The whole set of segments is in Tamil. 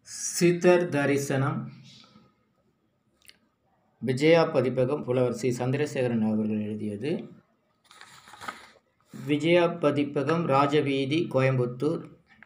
சித்தர் தரிசனம் விஜயா பதிப்பகம் புலவர் சி சந்திரசேகரன் அவர்கள் எழுதியது விஜயா பதிப்பகம் ராஜவீதி கோயம்புத்தூர்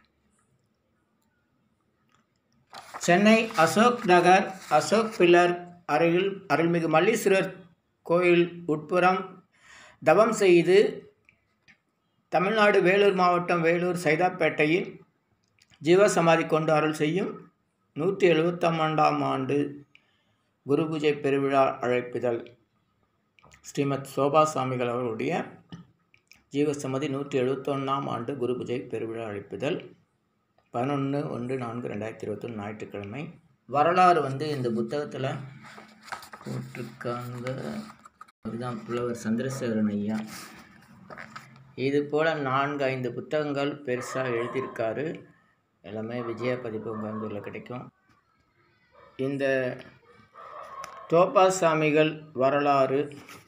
சென்னை அசோக் நகர் அசோக் பில்லர் அருகில் அருள்மிகு மல்லீஸ்வரர் கோயில் உட்புறம் தவம் செய்து தமிழ்நாடு வேலூர் மாவட்டம் வேலூர் சைதாப்பேட்டையில் ஜீவசமாதி கொண்டு அருள் செய்யும் நூற்றி எழுபத்தாம் ஆண்டு குரு பூஜை பெருவிழா அழைப்பிதழ் ஸ்ரீமத் சோபா சுவாமிகள் அவர்களுடைய ஜீவசமாதி நூற்றி எழுபத்தொன்னாம் ஆண்டு குரு பூஜை பெருவிழா அழைப்பிதழ் பதினொன்று ஒன்று நான்கு ரெண்டாயிரத்தி இருபத்தொன்று ஞாயிற்றுக்கிழமை வரலாறு வந்து இந்த புத்தகத்தில் போட்டிருக்காங்க அதுதான் புலவர் சந்திரசேகரன் ஐயா இது போல் நான்கு ஐந்து புத்தகங்கள் பெருசாக எழுதியிருக்காரு எல்லாமே விஜயா பதிப்பு கோயம்புத்தூரில் கிடைக்கும் இந்த தோப்பாசாமிகள் வரலாறு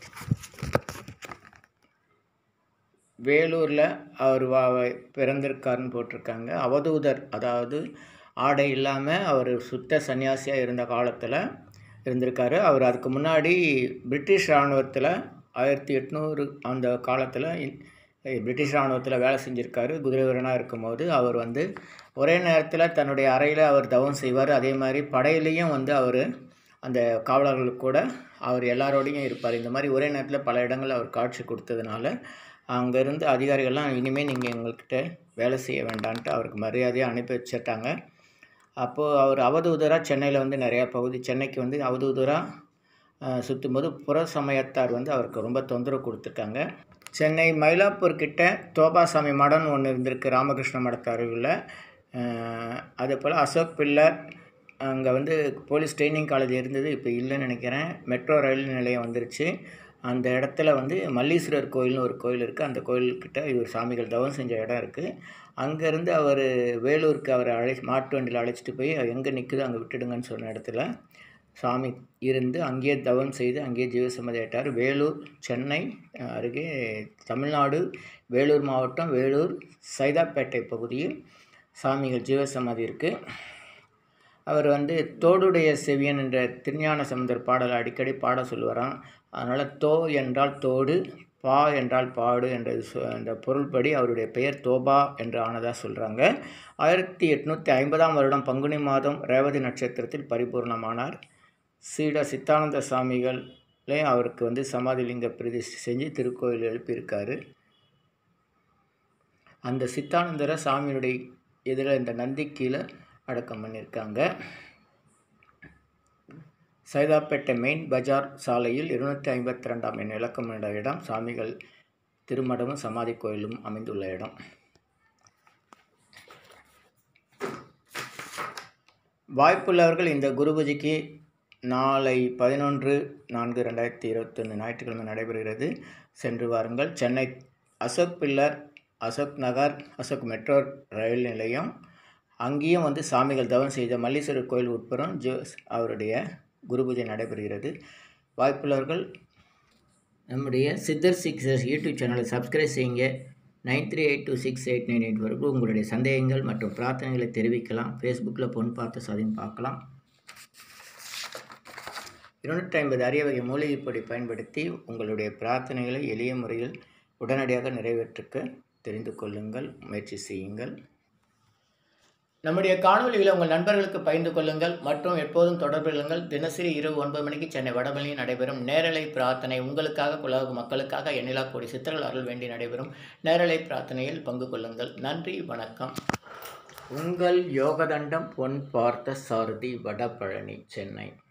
வேலூரில் அவர் வா பிறந்திருக்காருன்னு போட்டிருக்காங்க அவதூதர் அதாவது ஆடை இல்லாமல் அவர் சுத்த சன்னியாசியாக இருந்த காலத்தில் இருந்திருக்காரு அவர் அதுக்கு முன்னாடி பிரிட்டிஷ் இராணுவத்தில் ஆயிரத்தி எட்நூறு அந்த காலத்தில் பிரிட்டிஷ் இராணுவத்தில் வேலை செஞ்சுருக்காரு குதிரை வீரனாக இருக்கும்போது அவர் வந்து ஒரே நேரத்தில் தன்னுடைய அறையில் அவர் தவம் செய்வார் அதே மாதிரி படையிலையும் வந்து அவர் அந்த காவலர்களுக்கு கூட அவர் எல்லாரோடையும் இருப்பார் இந்த மாதிரி ஒரே நேரத்தில் பல இடங்களில் அவர் காட்சி கொடுத்ததுனால அங்கேருந்து அதிகாரிகள்லாம் இனிமேல் நீங்கள் எங்கள்கிட்ட வேலை செய்ய வேண்டான்ட்டு அவருக்கு மரியாதையாக அனுப்பி வச்சிட்டாங்க அப்போது அவர் அவதூதராக சென்னையில் வந்து நிறையா பகுதி சென்னைக்கு வந்து அவதூதராக சுற்றும்போது புற சமயத்தார் வந்து அவருக்கு ரொம்ப தொந்தரவு கொடுத்துருக்காங்க சென்னை மயிலாப்பூர் கிட்ட தோபாசாமி மடம் ஒன்று இருந்திருக்கு ராமகிருஷ்ண மடத்து அருகில் அதே போல் அசோக் பில்லர் அங்கே வந்து போலீஸ் ட்ரைனிங் காலேஜ் இருந்தது இப்போ இல்லைன்னு நினைக்கிறேன் மெட்ரோ ரயில் நிலையம் வந்துருச்சு அந்த இடத்துல வந்து மல்லீஸ்வரர் கோயில்னு ஒரு கோயில் இருக்குது அந்த கோயில்கிட்ட இவர் சாமிகள் தவம் செஞ்ச இடம் இருக்குது அங்கேருந்து அவர் வேலூருக்கு அவரை அழை மாட்டு வண்டியில் அழைச்சிட்டு போய் எங்கே நிற்குதோ அங்கே விட்டுடுங்கன்னு சொன்ன இடத்துல சாமி இருந்து அங்கேயே தவம் செய்து அங்கேயே ஜீவசம்மதி ஆயிட்டார் வேலூர் சென்னை அருகே தமிழ்நாடு வேலூர் மாவட்டம் வேலூர் சைதாப்பேட்டை பகுதியில் சாமிகள் ஜீவசமாதி இருக்குது அவர் வந்து தோடுடைய செவியன் என்ற திருஞான சமுதர் பாடலை அடிக்கடி பாட சொல்லுவாராம் அதனால் தோ என்றால் தோடு பா என்றால் பாடு என்ற இந்த பொருள்படி அவருடைய பெயர் தோபா என்று ஆனதாக சொல்கிறாங்க ஆயிரத்தி எட்நூற்றி ஐம்பதாம் வருடம் பங்குனி மாதம் ரேவதி நட்சத்திரத்தில் பரிபூர்ணமானார் சீட சித்தானந்த சாமிகளே அவருக்கு வந்து சமாதிலிங்க பிரதிஷ்டை செஞ்சு திருக்கோயில் எழுப்பியிருக்காரு அந்த சித்தானந்தரை சாமியுடைய எதிரில் இந்த நந்தி கீழே அடக்கம் பண்ணியிருக்காங்க சைதாப்பேட்டை மெயின் பஜார் சாலையில் இருநூற்றி ஐம்பத்தி ரெண்டாம் எண் இலக்கமிட இடம் சாமிகள் திருமடமும் சமாதி கோயிலும் அமைந்துள்ள இடம் வாய்ப்புள்ளவர்கள் இந்த குரு பூஜைக்கு நாளை பதினொன்று நான்கு ரெண்டாயிரத்தி இருபத்தொன்று ஞாயிற்றுக்கிழமை நடைபெறுகிறது சென்று வாருங்கள் Chennai Ashok pillar Ashok Nagar Ashok metro rail நிலையம் அங்கேயும் வந்து சாமிகள் தவம் செய்த மல்லீஸ்வரர் கோயில் உட்புறம் ஜோ அவருடைய குரு பூஜை நடைபெறுகிறது வாய்ப்புள்ளவர்கள் நம்முடைய சித்தர் சிக்ஸர்ஸ் யூடியூப் சேனலை சப்ஸ்கிரைப் செய்யுங்க nine three eight two six eight nine eight வரைக்கும் உங்களுடைய சந்தேகங்கள் மற்றும் பிரார்த்தனைகளை தெரிவிக்கலாம் ஃபேஸ்புக்கில் பொன் பார்த்து சதையும் பார்க்கலாம் இருநூற்றி ஐம்பது அரிய வகை மூலிகைப்பொடி பயன்படுத்தி உங்களுடைய பிரார்த்தனைகளை எளிய முறையில் உடனடியாக நிறைவேற்றுக்க தெரிந்து கொள்ளுங்கள் முயற்சி செய்யுங்கள் நம்முடைய காணொலிகளை உங்கள் நண்பர்களுக்கு பகிர்ந்து கொள்ளுங்கள் மற்றும் எப்போதும் தொடர்பு கொள்ளுங்கள் தினசரி இரவு ஒன்பது மணிக்கு சென்னை வடபழனியில் நடைபெறும் நேரலை பிரார்த்தனை உங்களுக்காக உலக மக்களுக்காக எண்ணிலா கோடி சித்தர்கள் அருள் வேண்டி நடைபெறும் நேரலை பிரார்த்தனையில் பங்கு கொள்ளுங்கள் நன்றி வணக்கம் உங்கள் யோகதண்டம் பொன் பார்த்த சாரதி வடபழனி சென்னை